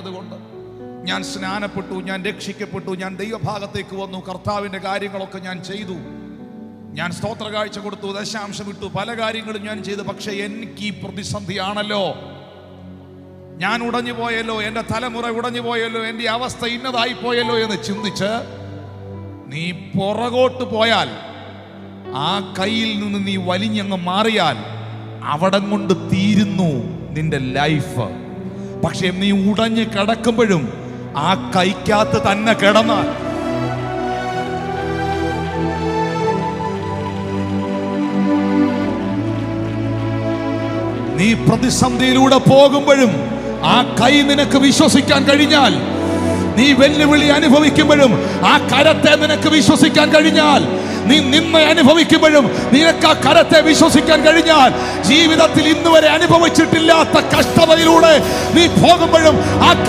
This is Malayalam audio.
അറിയാത്തതുകൊണ്ട് ഞാൻ സ്നാനപ്പെട്ടു ഞാൻ രക്ഷിക്കപ്പെട്ടു ഞാൻ ദൈവഭാഗത്തേക്ക് വന്നു കർത്താവിൻ്റെ കാര്യങ്ങളൊക്കെ ഞാൻ ചെയ്തു ഞാൻ സ്തോത്ര കാഴ്ച കൊടുത്തു ദശാംശം ഇട്ടു പല കാര്യങ്ങളും ഞാൻ ചെയ്തു പക്ഷെ എനിക്ക് ഈ പ്രതിസന്ധിയാണല്ലോ ഞാൻ ഉടഞ്ഞു പോയല്ലോ എൻ്റെ തലമുറ ഉടഞ്ഞു പോയല്ലോ എൻ്റെ അവസ്ഥ ഇന്നതായി പോയല്ലോ എന്ന് ചിന്തിച്ച് നീ പുറകോട്ട് പോയാൽ ആ കയ്യിൽ നിന്ന് നീ വലിഞ്ഞങ്ങ് മാറിയാൽ അവിടം കൊണ്ട് തീരുന്നു നിന്റെ ലൈഫ് പക്ഷെ നീ ഉടഞ്ഞ് കിടക്കുമ്പോഴും ആ കൈക്കകത്ത് തന്നെ കിടന്നാൽ നീ പ്രതിസന്ധിയിലൂടെ പോകുമ്പോഴും ആ കൈ നിനക്ക് വിശ്വസിക്കാൻ കഴിഞ്ഞാൽ നീ വെല്ലുവിളി അനുഭവിക്കുമ്പോഴും ആ കരത്തെ നിനക്ക് വിശ്വസിക്കാൻ കഴിഞ്ഞാൽ നീ നിന്ന അനുഭവിക്കുമ്പോഴും നിനക്ക് ആ കരത്തെ വിശ്വസിക്കാൻ കഴിഞ്ഞാൽ ജീവിതത്തിൽ ഇന്ന് വരെ അനുഭവിച്ചിട്ടില്ലാത്ത കഷ്ടതയിലൂടെ നീ പോകുമ്പോഴും ആ